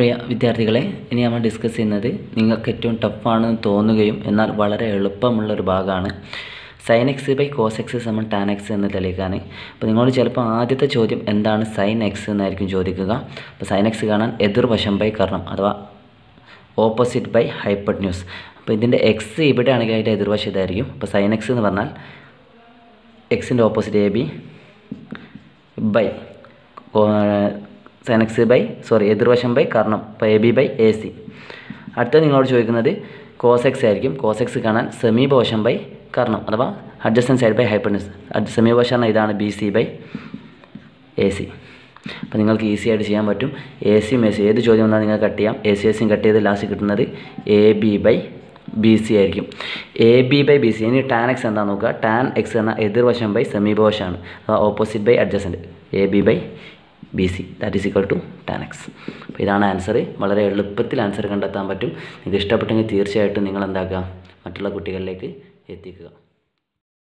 പ്രിയ വിദ്യാർത്ഥികളെ ഇനി നമ്മൾ ഡിസ്കസ് ചെയ്യുന്നത് നിങ്ങൾക്ക് ഏറ്റവും ടഫാണെന്ന് തോന്നുകയും എന്നാൽ വളരെ എളുപ്പമുള്ളൊരു ഭാഗമാണ് sine x by cos x സമം ടാൻ എക്സ് എന്ന് തെളിയിക്കാൻ അപ്പോൾ നിങ്ങളോട് ചിലപ്പോൾ ആദ്യത്തെ ചോദ്യം എന്താണ് സൈൻ എക്സ് എന്നായിരിക്കും ചോദിക്കുക അപ്പോൾ സൈൻ എക്സ് കാണാൻ എതിർവശം ബൈ കർണം അഥവാ ഓപ്പോസിറ്റ് ബൈ ഹൈപ്പട്ന്യൂസ് അപ്പോൾ ഇതിൻ്റെ എക്സ് ഇവിടെ ആണെങ്കിൽ അതിൻ്റെ എതിർവശം ഇതായിരിക്കും അപ്പോൾ സൈൻ എക്സ് എന്ന് പറഞ്ഞാൽ എക്സിൻ്റെ opposite A B by sine x by sorry എതിർവശം ബൈ കർണം ഇപ്പോൾ A B by A C അടുത്തത് നിങ്ങളോട് ചോദിക്കുന്നത് കോസ് എക്സ് ആയിരിക്കും കോസ് എക്സ് കാണാൻ സമീപവശം ബൈ കർണം അഥവാ അഡ്ജസ്റ്റൻ സൈഡ് ബൈ ഹൈപ്പർനസ് സമീപവശം പറഞ്ഞാൽ ഇതാണ് B C by A C അപ്പോൾ നിങ്ങൾക്ക് ഈസി ആയിട്ട് ചെയ്യാൻ പറ്റും എ സിയും എ സി ഏത് ചോദ്യം വന്നാൽ നിങ്ങൾക്ക് കട്ട് ചെയ്യാം എ സി എ സിയും കട്ട് ചെയ്ത് ലാസ്റ്റ് കിട്ടുന്നത് A B by B C ആയിരിക്കും A B by B C ഇനി ടാൻ എക്സ് എന്താ നോക്കുക ടാൻ എക്സ് എന്ന എതിർവശം ബൈ സമീപവശമാണ് അഥവാ opposite by adjacent A B by B C that is equal to tan x അപ്പോൾ ഇതാണ് ആൻസർ വളരെ എളുപ്പത്തിൽ ആൻസർ കണ്ടെത്താൻ പറ്റും ഇത് ഇഷ്ടപ്പെട്ടെങ്കിൽ തീർച്ചയായിട്ടും നിങ്ങൾ എന്താക്കുക മറ്റുള്ള കുട്ടികളിലേക്ക് എത്തിക്കുക